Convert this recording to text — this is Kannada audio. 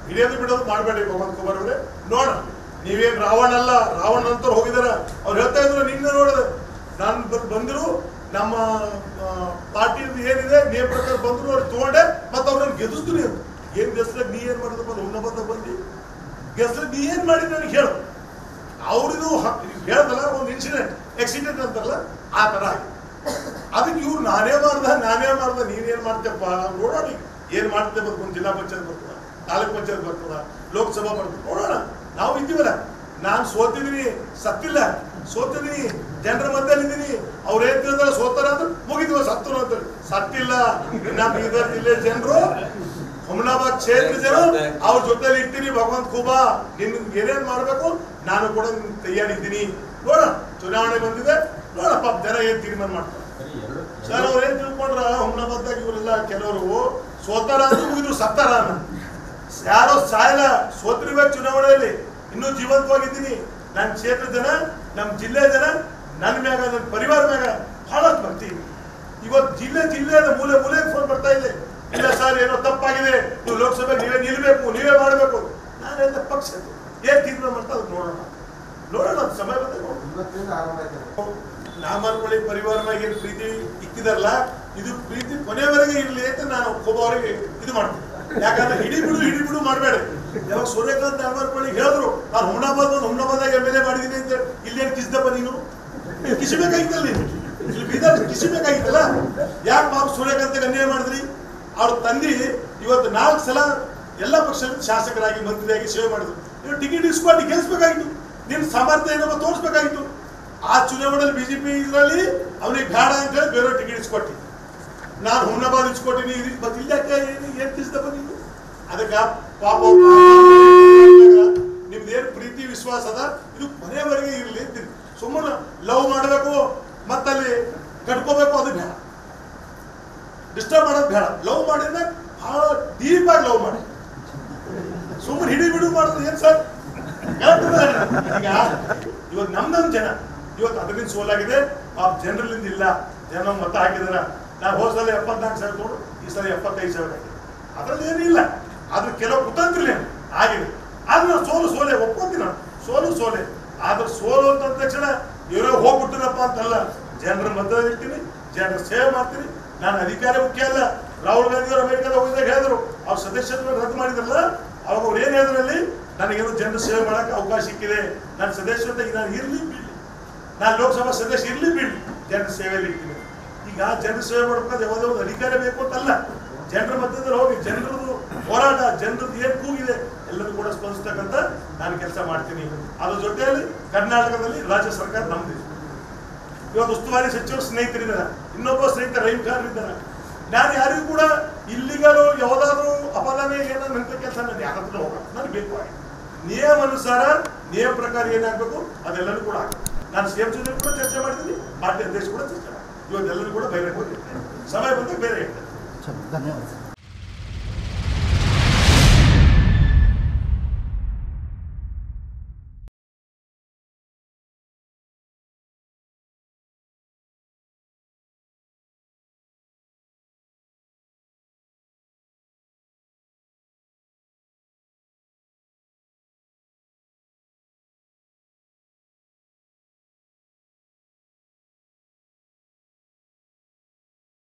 ಹಿಡಿಯೋದು ಬಿಡೋದು ಮಾಡಬೇಡಿ ಭಗವಂತ ಕುಮಾರ್ ಅವರೇ ನೋಡ ನೀವೇನ್ ರಾವಣ ಅಲ್ಲ ರಾವಣ ಅಂತ ಹೋಗಿದಾರ ಅವ್ರು ಹೇಳ್ತಾ ಇದ್ರು ನಿನ್ನೆ ನೋಡಿದೆ ನಾನು ಬಂದ್- ಬಂದಿರು ನಮ್ಮ ಪಾರ್ಟಿ ಏನಿದೆ ನಿಯಮ ಪ್ರಕಾರ ಬಂದ್ರು ಅವ್ರು ತಗೊಂಡೆ ಮತ್ತೆ ಅವ್ರನ್ನ ಗೆದಿಸ್ತೀನಿ ಅಂತ ಏನ್ ಗೆಸ್ಲಾಗ ನೀ ಏನ್ ಮಾಡಿದಪ್ಪ ಹುಣ್ಣಬಂದ ಬಂದು ಗೆಸ್ಲಾಗ ನೀ ಏನ್ ಮಾಡಿ ನನಗೆ ಹೇಳು ಅವ್ರಿದು ಹೇಳ್ದಲ್ಲ ಒಂದು ಇನ್ಸಿಡೆಂಟ್ ಆಕ್ಸಿಡೆಂಟ್ ಅಂತಾರಲ್ಲ ಆ ತರ ಆಗಿದೆ ಅದಕ್ಕೆ ಇವ್ರು ನಾನೇ ಮಾಡ್ದ ನಾನೇ ಮಾಡ್ದ ನೀನೇನ್ ಮಾಡ್ತೇಪ್ಪ ನೋಡೋಣ ಈಗ. ಏನ್ ಮಾಡ್ತೇವೆ ಒಂದು ಜಿಲ್ಲಾ ಪಂಚಾಯತ್ ಬರ್ತದ ತಾಲೂಕ್ ಪಂಚಾಯತ್ ಬರ್ತದ ಲೋಕಸಭಾ ಬರ್ತದ ನೋಡೋಣ ನಾವು ಇದ್ದೀವಲ್ಲ ನಾನು ಸೋತಿದ್ದೀನಿ ಸತ್ತಿಲ್ಲ ಸೋತಿದ್ದೀನಿ ಜನರ ಮಧ್ಯದಲ್ಲಿದ್ದೀನಿ ಅವ್ರು ಏನ್ ತಿಳಿದಾರೆ ಸೋತಾರ ಅಂದ್ರೆ ಮುಗಿದ್ವ ಸತ್ತರು ಅಂತ ಸತ್ತಿಲ್ಲ ನಮ್ಮ ಬೀದರ್ ಜಿಲ್ಲೆ ಜನರು ಹುಮನಾಬಾದ್ ಕ್ಷೇತ್ರ ಜನ ಅವ್ರ ಜೊತೆಲಿ ಇರ್ತೀನಿ ಭಗವಂತ ಖೂಬಾ ನಿನ್ ಏನೇನ್ ಮಾಡ್ಬೇಕು ನಾನು ಕೂಡ ನಿನ್ ತಯಾರಿದ್ದೀನಿ ನೋಡ ಚುನಾವಣೆ ಬಂದಿದೆ ನೋಡ ಪಾಪ ಜನ ಏನ್ ತೀರ್ಮಾನ ಮಾಡ್ತಾರೆ ಸರ್ ಅವ್ರು ಏನ್ ತಿಳ್ಕೊಂಡ್ರ ಹುಮನಾಬಾದ್ದಾಗ ಇವರೆಲ್ಲ ಕೆಲವರು ಸೋತಾರ ಅಂದ್ರೆ ಮುಗಿದ್ರು ಸತ್ತಾರ ಅನ್ನ ಯಾರೋ ಸಾಯಲ್ಲ ಸೋತಿರ್ಬೇಕು ಚುನಾವಣೆಯಲ್ಲಿ ಇನ್ನೂ ಜೀವಂತವಾಗಿದ್ದೀನಿ ನನ್ನ ಕ್ಷೇತ್ರ ಜನ ನಮ್ಮ ಜಿಲ್ಲೆ ಜನ ನನ್ನ ಮ್ಯಾಗ ನನ್ನ ಪರಿವಾರ ಮ್ಯಾಗ ಬಹಳಷ್ಟು ಭಕ್ತಿ ಇದೆ. ಇವತ್ತು ಜಿಲ್ಲೆ ಜಿಲ್ಲೆಯ ಮೂಲೆ ಮೂಲೆ ಫೋನ್ ಬರ್ತಾ ಇದೆ ಇಲ್ಲ ಸರ್ ಏನೋ ತಪ್ಪಾಗಿದೆ ನೀವು ಲೋಕಸಭೆ ನೀವೇ ನಿಲ್ಬೇಕು ನೀವೇ ಮಾಡಬೇಕು ನಾನೆಲ್ಲ ಪಕ್ಷ ಏನ್ ತೀರ್ಮಾನ ಮಾಡ್ತಾ ಅದು ನೋಡೋಣ ನೋಡೋಣ ಅದು ಸಮಯ ಬಂದಾಗ ನೋಡೋಣ ಇವತ್ತಿಂದ ಆರಂಭ ಆಯ್ತು ನಾಮರ್ಪಳಿ ಪರಿವಾರ ಮ್ಯಾಗ ಏನ್ ಪ್ರೀತಿ ಇಕ್ಕಿದಾರಲ್ಲ ಇದು ಪ್ರೀತಿ ಕೊನೆವರೆಗೆ ಇರ್ಲಿ ಅಂತ ನಾನು ಒಬ್ಬವರಿಗೆ ಇದು ಮಾಡ್ತೀನಿ ಯಾಕಂದ್ರೆ ಹಿಡಿ ಬಿಡು ಹಿಡಿ ಬಿಡು ಮಾಡಬೇಡ ಯಾವಾಗ ಸೂರ್ಯಕಾಂತ್ ನಾಮರ್ಪಳಿ ಹೇಳಿದ್ರು ನಾನು ಹುಮ್ನಾಬಾದ್ ಒಂದು ಹುಮ್ನಾಬಾದಾಗ ಎಮ್ ಎಲ್ ಎ ಮಾಡಿದೀನಿ ಅಂತ ಇಲ್ಲೇನು ಕಿಸ್ದಪ್ಪ ನೀನು ಕಿಸಿಬೇಕಾಗಿತ್ತಲ್ಲ ನೀನು ಇಲ್ಲಿ ಬೀದರ್ ಕಿಸಿಬೇಕಾಗಿತ್ತಲ್ಲ ಯಾಕೆ ಬಾಬು ಸೂರ್ಯಕಾಂತ್ ಅನ್ಯಾಯ ಮಾಡಿದ್ರಿ ಅವ್ರ ತಂದಿ ಇವತ್ತು ನಾಲ್ಕು ಸಲ ಎಲ್ಲ ಪಕ್ಷದ ಶಾಸಕರಾಗಿ ಮಂತ್ರಿಯಾಗಿ ಸೇವೆ ಮಾಡಿದ್ರು ನೀವು ಟಿಕೆಟ್ ಇಸ್ಕೊಂಡು ಗೆಲ್ಸ್ಬೇಕಾಗಿತ್ತು ನಿನ್ ಸಾಮರ್ಥ್ಯ ಏನೋ ತೋರಿಸ್ಬೇಕಾಗಿತ್ತು ಆ ಚುನಾವಣೆಯಲ್ಲಿ ಬಿಜೆಪಿ ಇದರಲ್ಲಿ ಅವನಿಗೆ ಬೇಡ ಅಂತ ಹೇಳಿ ಬೇರೆ ಟಿಕೆಟ್ ಇಸ್ಕೊಟ್ಟಿ ನಾನು ಹುಮ್ನಾಬಾದ್ ಇಸ್ಕೊಟ್ಟಿನಿ ಇದು ಮತ್ತೆ ಇಲ್ಲಕ್ಕೆ ಏನು ಏನ್ ತಿಳ್ದಪ್ಪ ನೀವು ಅದಕ್ಕೆ ಪಾಪ ನಿಮ್ದೇನು ಪ್ರೀತಿ ವಿಶ್ವಾಸ ಅದ ಇದು ಮನೆಯವರೆಗೆ ಇರಲಿ ಅಂತೀನಿ ಸುಮ್ಮನೆ ಲವ್ ಮಾಡಬೇಕು ಮತ್ತಲ್ಲಿ ಕಟ್ಕೋಬೇಕು ಅದು ಬೇಡ ಡಿಸ್ಟರ್ಬ್ ಮಾಡೋದು ಬೇಡ ಲವ್ ಮಾಡಿದ್ರೆ ಬಹಳ ಡೀಪ್ ಆಗಿ ಲವ್ ಮಾಡಿ ಸುಮ್ಮನೆ ಹಿಡಿ ಬಿಡು ಮಾಡಿದ್ರೆ ಏನ್ ಸರ್ ಈಗ ಇವತ್ತು ನಮ್ ನಮ್ ಜನ ಇವತ್ತು ಅದರಿಂದ ಸೋಲಾಗಿದೆ ಆ ಜನರಲ್ಲಿಂದ ಇಲ್ಲ ಜನ ಮತ ಹಾಕಿದಾರ ನಾವು ಹೋದ ಸಲ ಎಪ್ಪತ್ನಾಲ್ಕು ಸಾವಿರ ತೊಗೊಂಡು ಈ ಸಲ ಎಪ್ಪತ್ತೈದು ಸಾವಿರ ಹಾಕಿದೆ ಅದ್ರಲ್ಲಿ ಏನಿಲ್ಲ ಆದ್ರೆ ಕೆಲವು ಕುತಂತ್ರಿಲ್ಲ ಆಗಿದೆ ಆದ್ರೆ ನಾವು ಸೋಲು ಸೋಲೆ ಒಪ್ಕೊಂತೀನಿ ನಾನು ಸೋಲು ಸೋಲೆ ಆದ್ರೆ ಸೋಲು ಅಂತ ಅಂದ ತಕ್ಷಣ ಇವರೇ ಹೋಗ್ಬಿಟ್ಟಿರಪ್ಪ ಅಂತಲ್ಲ ಜನರ ಮಧ್ಯದಲ್ಲಿ ಇರ್ತೀನಿ ಜನರ ಸೇವೆ ಮಾಡ್ತೀನಿ ನಾನು ಅಧಿಕಾರ ಮುಖ್ಯ ಅಲ್ಲ ರಾಹುಲ್ ಗಾಂಧಿ ಅವರು ಅಮೆರಿಕದ ಹೋಗಿದಾಗ ಹೇಳಿದ್ರು ಅವ್ರ ಸದಸ್ಯತ್ವ ರದ್ದು ಮಾಡಿದ್ರಲ್ಲ ಅವಾಗ ಅವ್ರು ಏನ್ ಹೇಳಿದ್ರಲ್ಲಿ ನನಗೇನು ಜನರ ಸೇವೆ ಮಾಡಕ್ಕೆ ಅವಕಾಶ ಸಿಕ್ಕಿದೆ ನನ್ನ ಸದಸ್ಯತೆ ನಾನು ಇರ್ಲಿ ಬಿಡ್ಲಿ ನಾನು ಲೋಕಸಭಾ ಸದಸ್ಯ ಇರ್ಲಿ ಬಿಡ್ಲಿ ಜನರ ಸೇವೆಯಲ್ಲಿ ಇರ್ತೀನಿ ಈಗ ಜನರ ಸೇವೆ ಮಾಡ್ಬೇಕಾದ್ರೆ ಯಾವುದೋ ಒಂದು ಅಧಿಕಾರ ಬೇಕು ಅಂತಲ್ಲ ಜನರ ಮಧ್ಯದಲ್ಲಿ ಹೋಗಿ ಜನರದು ಹೋರಾಟ ಜನರದ್ದು ಏನ್ ಕೂಗಿದೆ ಎಲ್ಲರೂ ಕೂಡ ಸ್ಪಂದಿಸ್ತಕ್ಕಂಥ ನಾನು ಕೆಲಸ ಮಾಡ್ತೀನಿ ಅದ್ರ ಜೊತೆಯಲ್ಲಿ ಕರ್ನಾಟಕದಲ್ಲಿ ರಾಜ್ಯ ಸರ್ಕಾರ ನಮ್ದಿದೆ ಇವತ್ತು ಉಸ್ತುವಾರಿ ಸಚಿವರು ಸ್ನೇಹಿತರಿದ್ದಾರೆ ಇನ್ನೊಬ್ಬ ಸ್ನೇಹಿತ ರಹೀಮ್ ಖಾನ್ ಇದ್ದಾರೆ ನಾನು ಯಾರಿಗೂ ಕೂಡ ಇಲ್ಲಿಗಲು ಯಾವುದಾದ್ರೂ ಅಪದಾನ ಏನಾದ್ರು ಅಂತ ಕೆಲಸ ನಾನು ಯಾರ ಹತ್ರ ಹೋಗಲ್ಲ ನನಗೆ ಬೇಕು ಆಗಿದೆ ನಿಯಮಾನುಸಾರ ನಿಯಮ ಪ್ರಕಾರ ಏನಾಗಬೇಕು ಅದೆಲ್ಲನೂ ಕೂಡ ಆಗ್ತದೆ ನಾನು ಸಿ ಎಂ ಜೊತೆ ಕೂಡ ಚರ್ಚೆ ಮಾಡಿದ್ದೀನಿ ಪಾರ್ಟಿ ಅಧ್ಯಕ್ಷ ಕೂಡ ಚರ್ಚೆ ಮಾಡಿ ಇವತ್ತೆಲ್ಲರೂ ಕೂಡ ಬಹಿರಂಗ ಸಮಯ ಬಂದಾಗ ಬೇರೆ ಹೇಳ್ತಾರೆ ಧನ್ಯವಾದ